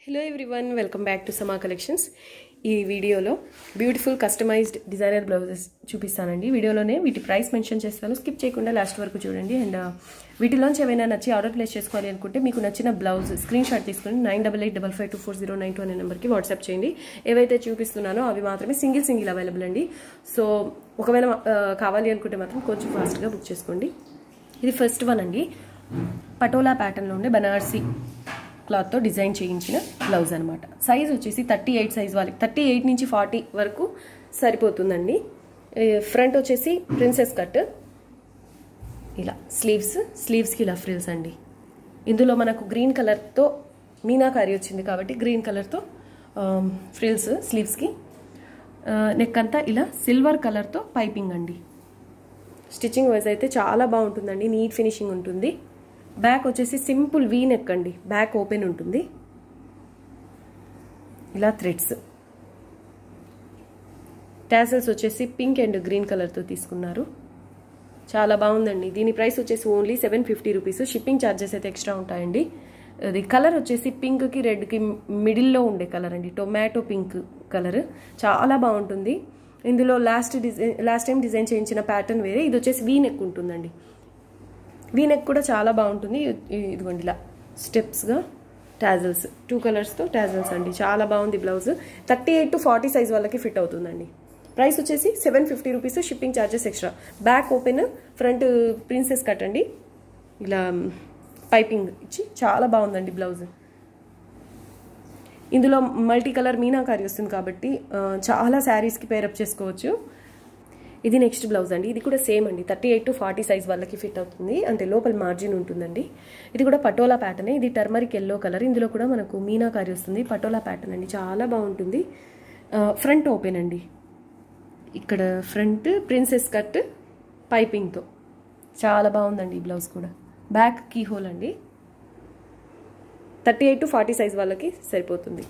hello everyone welcome back to Sama collections ఈ వీడియోలో beautiful customized designer blouses చూపిస్తానండి వీడియోలోనే వీటి ప్రైస్ మెన్షన్ చేస్తాను స్కిప్ చేయకుండా లాస్ట్ వరకు చూడండి అండ్ వీటిలోంచి ఏమైనా నచ్చి ఆర్డర్ ప్లేస్ చేసుకోవాలి అనుకుంటే మీకు నచ్చిన బ్లౌజ్ స్క్రీన్ షాట్ తీసుకుని nine double eight double five two four zero nine two అనే నెంబర్కి వాట్సాప్ చేయండి ఏవైతే చూపిస్తున్నానో అవి మాత్రమే సింగిల్ సింగిల్ అవైలబుల్ అండి సో ఒకవేళ ఆ, కావాలి అనుకుంటే మాత్రం కొంచెం ఫాస్ట్గా బుక్ చేసుకోండి ఇది ఫస్ట్ వన్ అండి పటోలా ప్యాటర్న్లో ఉండే బనారసి క్లాత్తో డిజైన్ చేయించిన బ్లౌజ్ అనమాట సైజ్ వచ్చేసి థర్టీ ఎయిట్ సైజ్ వాళ్ళకి థర్టీ ఎయిట్ నుంచి ఫార్టీ వరకు సరిపోతుందండి ఫ్రంట్ వచ్చేసి ప్రిన్సెస్ కట్ ఇలా స్లీవ్స్ స్లీవ్స్కి ఇలా ఫ్రిల్స్ అండి ఇందులో మనకు గ్రీన్ కలర్తో మీనాకారి వచ్చింది కాబట్టి గ్రీన్ కలర్తో ఫ్రిల్స్ స్లీవ్స్కి నెక్ అంతా ఇలా సిల్వర్ కలర్తో పైపింగ్ అండి స్టిచ్చింగ్ వైజ్ అయితే చాలా బాగుంటుందండి నీట్ ఫినిషింగ్ ఉంటుంది బ్యాక్ వచ్చేసి సింపుల్ వీ నెక్ అండి బ్యాక్ ఓపెన్ ఉంటుంది ఇలా థ్రెడ్స్ టాసల్స్ వచ్చేసి పింక్ అండ్ గ్రీన్ కలర్తో తీసుకున్నారు చాలా బాగుందండి దీని ప్రైస్ వచ్చేసి only seven fifty rupees shipping charges అయితే ఎక్స్ట్రా ఉంటాయండి అది కలర్ వచ్చేసి పింక్కి రెడ్కి మిడిల్లో ఉండే కలర్ అండి టొమాటో పింక్ కలర్ చాలా బాగుంటుంది ఇందులో last design last time design చేయించిన ప్యాటర్న్ వేరే ఇది వచ్చేసి వీ నెక్ ఉంటుందండి వీ నెక్ కూడా చాలా బాగుంటుంది ఇ- ఇదిగోండి ఇలా స్టెప్స్గా టాజల్స్ టూ కలర్స్తో టాజల్స్ అండి చాలా బాగుంది blouse thirty eight to forty size వాళ్ళకి ఫిట్ అవుతుందండి ప్రైస్ వచ్చేసి seven fifty rupees shipping charges extra back open front princess cut అండి ఇలా పైపింగ్ ఇచ్చి చాలా బాగుందండి బ్లౌజ్ ఇందులో మల్టీ కలర్ మీనాకారి వస్తుంది కాబట్టి ఆ, చాలా శారీస్కి పేరప్ చేసుకోవచ్చు ఇది నెక్స్ట్ బ్లౌజ్ అండి ఇది కూడా సేమ్ అండి thirty eight to forty size వాళ్ళకి ఫిట్ అవుతుంది అంటే లోపల మార్జిన్ ఉంటుందండి ఇది కూడా పటోలా ప్యాటర్న్ ఇది టర్మరిక్ ఎల్లో కలర్ ఇందులో కూడా మనకు మీనాకారి వస్తుంది పటోలా ప్యాటర్న్ అండి చాలా బాగుంటుంది ఫ్రంట్ ఓపెన్ అండి ఇక్కడ ఫ్రంట్ ప్రిన్సెస్ కట్ పైపింగ్తో చాలా బాగుందండి ఈ బ్లౌజ్ కూడా బ్యాక్ కీ హోల్ అండి thirty eight to forty size వాళ్ళకి సరిపోతుంది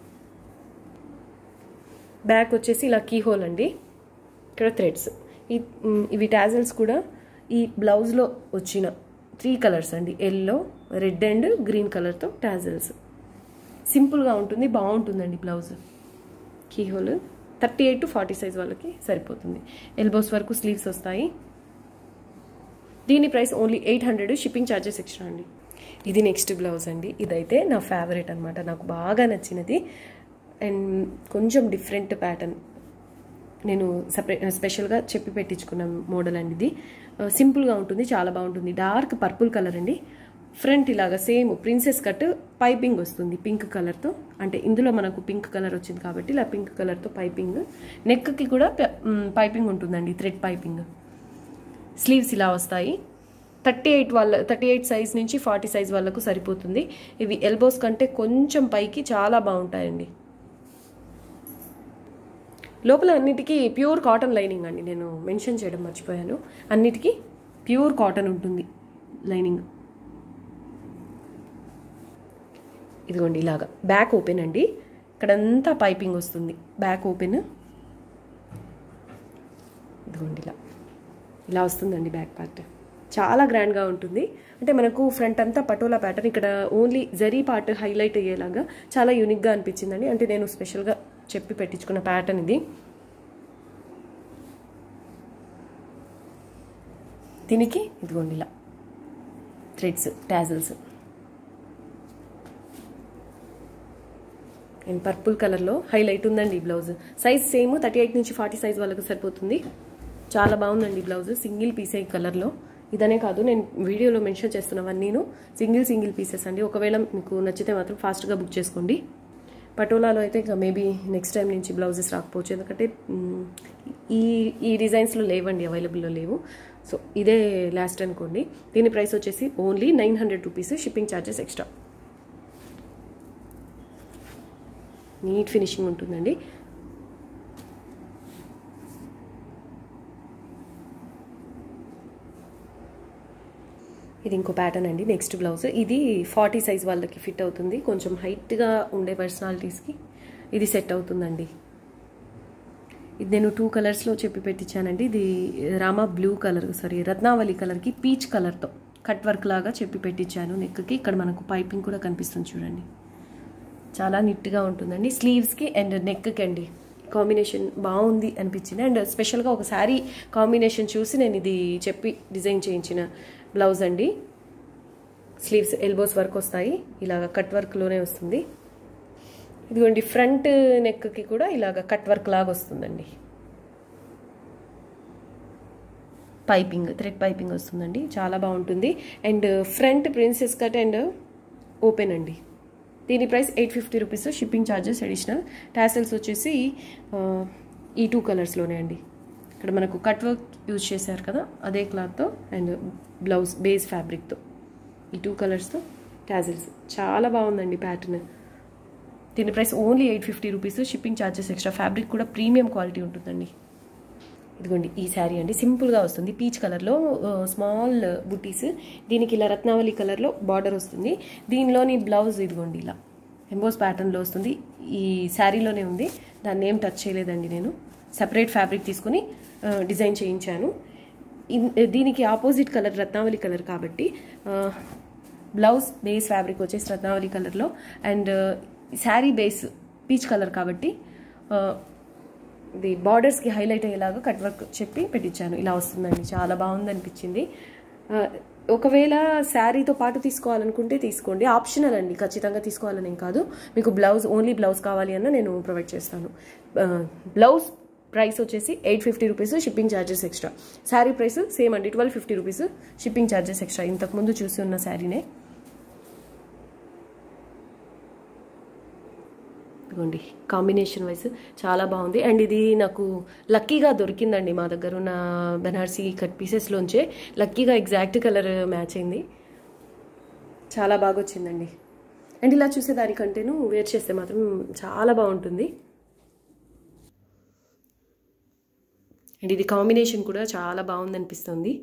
బ్యాక్ వచ్చేసి ఇలా కీ హోల్ అండి ఇక్కడ థ్రెడ్స్ ఈ మ్, ఇవి టాజల్స్ కూడా ఈ బ్లౌజ్లో వచ్చిన త్రీ కలర్స్ అండి ఎల్లో రెడ్ అండ్ గ్రీన్ కలర్తో టాజల్స్ సింపుల్గా ఉంటుంది బాగుంటుందండి blouse key hole thirty eight to forty size వాళ్ళకి సరిపోతుంది ఎల్బోస్ వరకు స్లీవ్స్ వస్తాయి దీని price only eight hundred shipping charges extra అండి ఇది నెక్స్ట్ బ్లౌజ్ అండి ఇదైతే నా ఫేవరెట్ అనమాట నాకు బాగా నచ్చినది అండ్ కొంచెం డిఫరెంట్ ప్యాటర్న్ నేను సపరేట్ స్పెషల్గా చెప్పి పెట్టించుకున్న మోడల్ అండి ఇది ఆ, సింపుల్గా ఉంటుంది చాలా బాగుంటుంది డార్క్ పర్పుల్ కలర్ అండి ఫ్రంట్ ఇలాగా సేమ్ ప్రిన్సెస్ కట్ పైపింగ్ వస్తుంది పింక్ కలర్తో అంటే ఇందులో మనకు పింక్ కలర్ వచ్చింది కాబట్టి ఇలా పింక్ కలర్తో పైపింగ్ నెక్కి కూడా ప- మ్, పైపింగ్ ఉంటుందండి థ్రెడ్ పైపింగ్ స్లీవ్స్ ఇలా వస్తాయి థర్టీ ఎయిట్ వాళ్ళ థర్టీ ఎయిట్ సైజ్ నుంచి ఫార్టీ సైజ్ వాళ్ళకు సరిపోతుంది ఇవి ఎల్బోస్ కంటే కొంచెం పైకి చాలా బాగుంటాయండి లోపల అన్నిటికీ ప్యూర్ కాటన్ లైనింగ్ అండి నేను మెన్షన్ చేయడం మర్చిపోయాను అన్నిటికీ ప్యూర్ కాటన్ ఉంటుంది లైనింగ్ ఇదిగోండి ఇలాగా బ్యాక్ ఓపెన్ అండి ఇక్కడంతా పైపింగ్ వస్తుంది బ్యాక్ ఓపెన్ ఇదిగోండి ఇలా ఇలా వస్తుందండి బ్యాక్ పార్ట్ చాలా గ్రాండ్గా ఉంటుంది అంటే మనకు ఫ్రంట్ అంతా పటోలా ప్యాటర్న్ ఇక్కడ ఓన్లీ జరీ పార్ట్ హైలైట్ అయ్యేలాగా చాలా యూనిక్గా అనిపించిందండి అంటే నేను స్పెషల్గా చెప్పి పెట్టించుకున్న ప్యాటర్న్ ఇది దీనికి ఇదిగోండి ఇలా థ్రెడ్స్ టాజల్స్ అండ్ పర్పుల్ కలర్లో హైలైట్ ఉందండి ఈ blouse size same thirty eight నుంచి ఫార్టీ సైజ్ వాళ్ళకి సరిపోతుంది చాలా బాగుందండి బ్లౌజ్ సింగిల్ పీస్ ఈ కలర్లో ఇదనే కాదు నేను వీడియోలో మెన్షన్ చేస్తున్నవన్నీను సింగిల్ సింగిల్ పీసెస్ అండి ఒకవేళ మీకు నచ్చితే మాత్రం ఫాస్ట్గా బుక్ చేసుకోండి పటోలాలో అయితే ఇంకా మేబీ నెక్స్ట్ టైం నుంచి బ్లౌజెస్ రాకపోవచ్చు ఎందుకంటే మ్, ఈ ఈ డిజైన్స్లో లేవండి అవైలబుల్లో లేవు సో ఇదే లాస్ట్ అనుకోండి దీని ప్రైస్ వచ్చేసి only nine hundred rupees shipping charges extra neat finishing ఉంటుందండి ఇది ఇంకో ప్యాటర్న్ అండి నెక్స్ట్ బ్లౌజ్ ఇది ఫార్టీ సైజ్ వాళ్ళకి ఫిట్ అవుతుంది కొంచెం హైట్గా ఉండే పర్సనాలిటీస్కి ఇది సెట్ అవుతుందండి ఇది నేను టూ కలర్స్లో చెప్పి పెట్టించానండి ఇది రామా బ్లూ కలర్ సారీ రత్నావళి కలర్కి పీచ్ కలర్తో కట్ వర్క్ లాగా చెప్పి పెట్టించాను నెక్కి ఇక్కడ మనకు పైపింగ్ కూడా కనిపిస్తుంది చూడండి చాలా నీట్గా ఉంటుందండి స్లీవ్స్కి అండ్ నెక్కి అండి కాంబినేషన్ బాగుంది అనిపించింది అండ్ స్పెషల్గా ఒక శారీ కాంబినేషన్ చూసి నేను ఇది చెప్పి డిజైన్ చేయించిన బ్లౌజ్ అండి స్లీవ్స్ ఎల్బోస్ వర్క్ వస్తాయి ఇలాగ కట్ వర్క్లోనే వస్తుంది ఇదిగోండి ఫ్రంట్ నెక్కి కూడా ఇలాగ కట్ వర్క్ లాగా వస్తుందండి పైపింగ్ థ్రెడ్ పైపింగ్ వస్తుందండి చాలా బాగుంటుంది and front princess cut and open అండి దీని price eight fifty rupees shipping charges additional tassels వచ్చేసి ఆ, ఈ టూ కలర్స్లోనే అండి ఇక్కడ మనకు కట్ వర్క్ యూజ్ చేశారు కదా అదే క్లాత్తో అండ్ బ్లౌజ్ బేస్ ఫ్యాబ్రిక్తో ఈ టూ కలర్స్తో టాజిల్స్ చాలా బాగుందండి ప్యాటర్న్ దీని price only eight fifty rupees shipping charges extra fabric కూడా ప్రీమియం క్వాలిటీ ఉంటుందండి ఇదిగోండి ఈ శారీ అండి సింపుల్గా వస్తుంది పీచ్ కలర్లో స్మాల్ బుటీస్ దీనికి ఇలా రత్నావళి కలర్లో బార్డర్ వస్తుంది దీనిలోని బ్లౌజ్ ఇదిగోండి ఇలా ఎంబోస్ ప్యాటర్న్లో వస్తుంది ఈ శారీలోనే ఉంది దాన్ని ఏం టచ్ చేయలేదండి నేను సపరేట్ ఫ్యాబ్రిక్ తీసుకుని ఆ, డిజైన్ చేయించాను ఇన్- దీనికి ఆపోజిట్ కలర్ రత్నావళి కలర్ కాబట్టి ఆ, బ్లౌజ్ బేస్ ఫ్యాబ్రిక్ వచ్చేసి రత్నావళి కలర్లో and sari base peach colour కాబట్టి ఆ, ఇది బార్డర్స్కి హైలైట్ అయ్యేలాగా కట్ వర్క్ చెప్పి పెట్టించాను ఇలా వస్తుందండి చాలా బాగుంది అనిపించింది ఆ, ఒకవేళ శారీతో పాటు తీసుకోవాలనుకుంటే తీసుకోండి ఆప్షనల్ అండి ఖచ్చితంగా తీసుకోవాలని ఏం కాదు మీకు బ్లౌజ్ ఓన్లీ బ్లౌజ్ కావాలి అన్న నేను ప్రొవైడ్ చేస్తాను ఆ, బ్లౌజ్ ప్రైస్ వచ్చేసి eight fifty rupees shipping charges extra sari price same అండి twelve fifty rupees shipping charges extra ఇంతకుముందు చూసి ఉన్న శారీనే ఇదిగోండి కాంబినేషన్ వైజ్ చాలా బాగుంది అండ్ ఇది నాకు లక్కీగా దొరికిందండి మా దగ్గర ఉన్న బెనార్సీ కట్ పీసెస్లోంచే లక్కీగా ఎగ్జాక్ట్ కలర్ మ్యాచ్ అయింది చాలా బాగా వచ్చిందండి అండ్ ఇలా చూసేదానికంటేను వేర్ చేస్తే మాత్రం చాలా బాగుంటుంది అండ్ ఇది కాంబినేషన్ కూడా చాలా బాగుంది అనిపిస్తుంది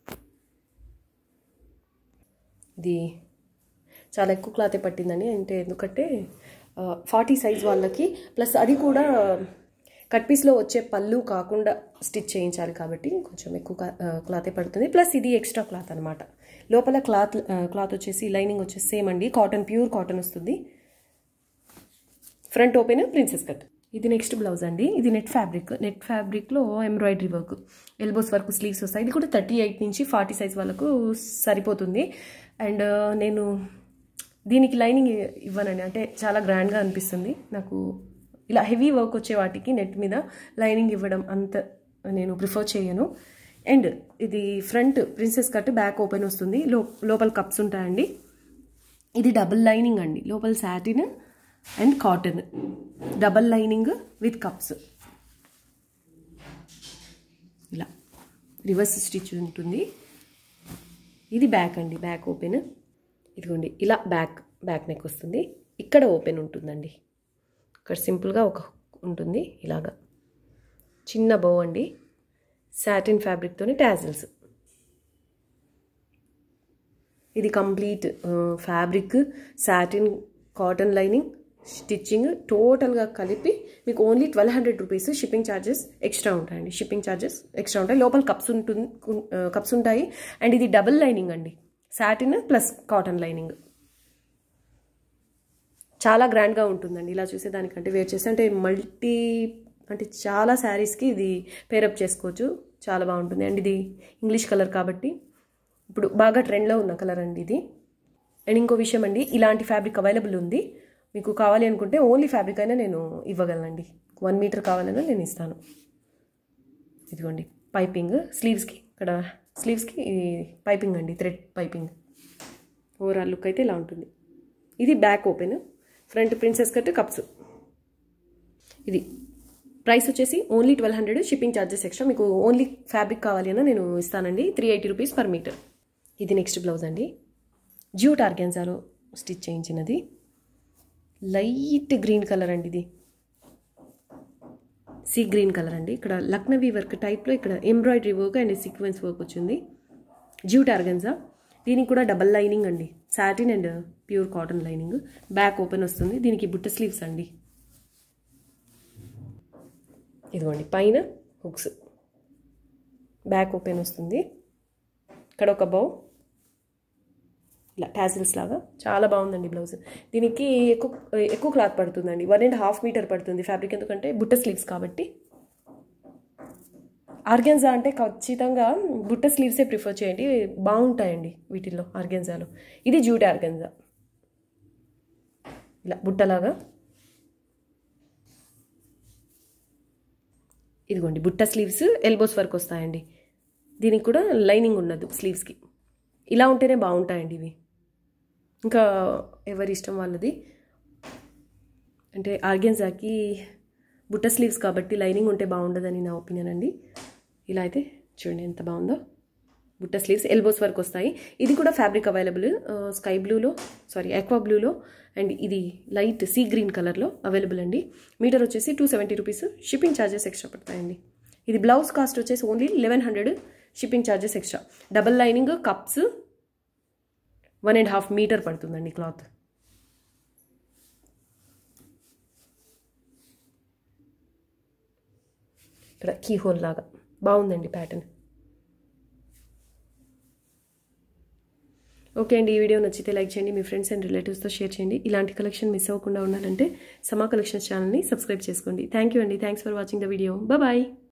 ఇది చాలా ఎక్కువ క్లాతే పట్టిందని అంటే ఎందుకంటే ఫార్టీ సైజ్ వాళ్ళకి ప్లస్ అది కూడా కట్ పీస్లో వచ్చే పళ్ళు కాకుండా స్టిచ్ చేయించాలి కాబట్టి కొంచెం ఎక్కువ కా- ఆ, క్లాతే పడుతుంది ప్లస్ ఇది ఎక్స్ట్రా క్లాత్ అనమాట లోపల క్లాత్ ఆ, క్లాత్ వచ్చేసి లైనింగ్ వచ్చేసి సేమ్ అండి కాటన్ ప్యూర్ కాటన్ వస్తుంది ఫ్రంట్ ఓపెన్ ప్రిన్సెస్ కట్ ఇది నెక్స్ట్ బ్లౌజ్ అండి ఇది నెట్ ఫ్యాబ్రిక్ నెట్ ఫ్యాబ్రిక్లో embroidery work elbows work sleeves వస్తాయి ఇది కూడా థర్టీ ఎయిట్ నుంచి ఫార్టీ సైజ్ వాళ్ళకు సరిపోతుంది అండ్ నేను దీనికి లైనింగ్ ఇవ్వనండి అంటే చాలా గ్రాండ్గా అనిపిస్తుంది నాకు ఇలా హెవీ వర్క్ వచ్చే వాటికి నెట్ మీద లైనింగ్ ఇవ్వడం అంత నేను ప్రిఫర్ చేయను అండ్ ఇది front princess cut back open వస్తుంది లో లోపల కప్స్ ఉంటాయండి ఇది డబుల్ లైనింగ్ అండి లోపల satin and cotton double lining with cups ఇలా రివర్స్ స్టిచ్ ఉంటుంది ఇది బ్యాక్ అండి బ్యాక్ ఓపెన్ ఇదిగోండి ఇలా బ్యాక్ బ్యాక్ నెక్ వస్తుంది ఇక్కడ ఓపెన్ ఉంటుందండి ఇక్కడ సింపుల్గా ఒక ఉంటుంది ఇలాగా చిన్న బౌ అండి సాటిన్ ఫ్యాబ్రిక్తోని టాజిల్స్ ఇది complete fabric satin cotton lining stitching టోటల్గా కలిపి మీకు only twelve hundred rupees shipping charges extra ఉంటాయండి షిప్పింగ్ ఛార్జెస్ ఎక్స్ట్రా ఉంటాయి లోపల కప్స్ ఉంటుంది కప్స్ ఉంటాయి అండ్ ఇది డబుల్ లైనింగ్ అండి సాటిన్ ప్లస్ కాటన్ లైనింగ్ చాలా గ్రాండ్గా ఉంటుందండి ఇలా చూసేదానికంటే వేర్ చేస్తే అంటే మల్టీ అంటే చాలా శారీస్కి ఇది పేరప్ చేసుకోవచ్చు చాలా బాగుంటుంది అండ్ ఇది ఇంగ్లీష్ కలర్ కాబట్టి ఇప్పుడు బాగా ట్రెండ్లో ఉన్న కలర్ అండి ఇది అండ్ ఇంకో విషయం అండి ఇలాంటి ఫ్యాబ్రిక్ అవైలబుల్ ఉంది మీకు కావాలి అనుకుంటే ఓన్లీ ఫ్యాబ్రిక్ అయినా నేను ఇవ్వగలనండి వన్ మీటర్ కావాలన్నా నేను ఇస్తాను ఇదిగోండి పైపింగ్ స్లీవ్స్కి ఇక్కడ స్లీవ్స్కి పైపింగ్ అండి థ్రెడ్ పైపింగ్ ఓవరాల్ లుక్ అయితే ఇలా ఉంటుంది ఇది back open front princess cut cups ఇది ప్రైస్ వచ్చేసి only twelve hundred shipping charges extra మీకు ఓన్లీ ఫ్యాబ్రిక్ కావాలి అన్న నేను ఇస్తానండి three eighty rupees per metre ఇది నెక్స్ట్ బ్లౌజ్ అండి జ్యూట్ ఆర్గాన్జాలో స్టిచ్ చేయించినది లైట్ గ్రీన్ కలర్ అండి ఇది సీ గ్రీన్ కలర్ అండి ఇక్కడ లక్నవీ వర్క్ టైప్లో ఇక్కడ embroidery work and sequence work వచ్చింది జ్యూట్ ఆర్గన్జా దీనికి కూడా డబల్ లైనింగ్ అండి satin and pure cotton lining back open వస్తుంది దీనికి బుట్ట స్లీవ్స్ అండి ఇదిగోండి పైన హుక్స్ బ్యాక్ ఓపెన్ వస్తుంది ఇక్కడ ఒక బౌ ఇలా టాజిల్స్ లాగా చాలా బాగుందండి బ్లౌజ్ దీనికి ఎక్కువ ఎక్కువ క్లాత్ పడుతుందండి వన్ అండ్ హాఫ్ మీటర్ పడుతుంది ఫ్యాబ్రిక్ ఎందుకంటే బుట్ట స్లీవ్స్ కాబట్టి ఆర్గెన్జా అంటే ఖచ్చితంగా బుట్ట స్లీవ్సే ప్రిఫర్ చేయండి బాగుంటాయండి వీటిల్లో ఆర్గెన్జాలో ఇది జూట్ ఆర్గెన్జా ఇలా బుట్టలాగా ఇదిగోండి బుట్ట స్లీవ్స్ ఎల్బోస్ వరకు వస్తాయండి దీనికి కూడా లైనింగ్ ఉండదు స్లీవ్స్కి ఇలా ఉంటేనే బాగుంటాయండి ఇవి ఇంకా ఎవరి ఇష్టం వాళ్ళది అంటే ఆర్గెన్జాకి బుట్ట స్లీవ్స్ కాబట్టి లైనింగ్ ఉంటే బాగుండదని నా ఒపీనియన్ అండి ఇలా అయితే చూడండి ఎంత బాగుందో బుట్ట స్లీవ్స్ ఎల్బోస్ వరకు వస్తాయి ఇది కూడా ఫ్యాబ్రిక్ అవైలబుల్ స్కై బ్లూలో సారీ ఆక్వా బ్లూలో అండ్ ఇది లైట్ సీ గ్రీన్ కలర్లో అవైలబుల్ అండి మీటర్ వచ్చేసి two seventy rupees shipping charges extra పడతాయండి ఇది బ్లౌజ్ కాస్ట్ వచ్చేసి only eleven hundred shipping charges extra double lining cups one and half metre పడుతుందండి క్లాత్ ఇక్కడ కీ హోల్ లాగా బాగుందండి ప్యాటర్న్ ఓకే అండి ఈ వీడియో నచ్చితే లైక్ చేయండి మీ ఫ్రెండ్స్ అండ్ రిలేటివ్స్తో షేర్ చేయండి ఇలాంటి కలెక్షన్ మిస్ అవ్వకుండా ఉండాలంటే సమా కలెక్షన్స్ ఛానల్ని సబ్స్క్రైబ్ చేసుకోండి థ్యాంక్ యూ అండి thanks for watching the video bye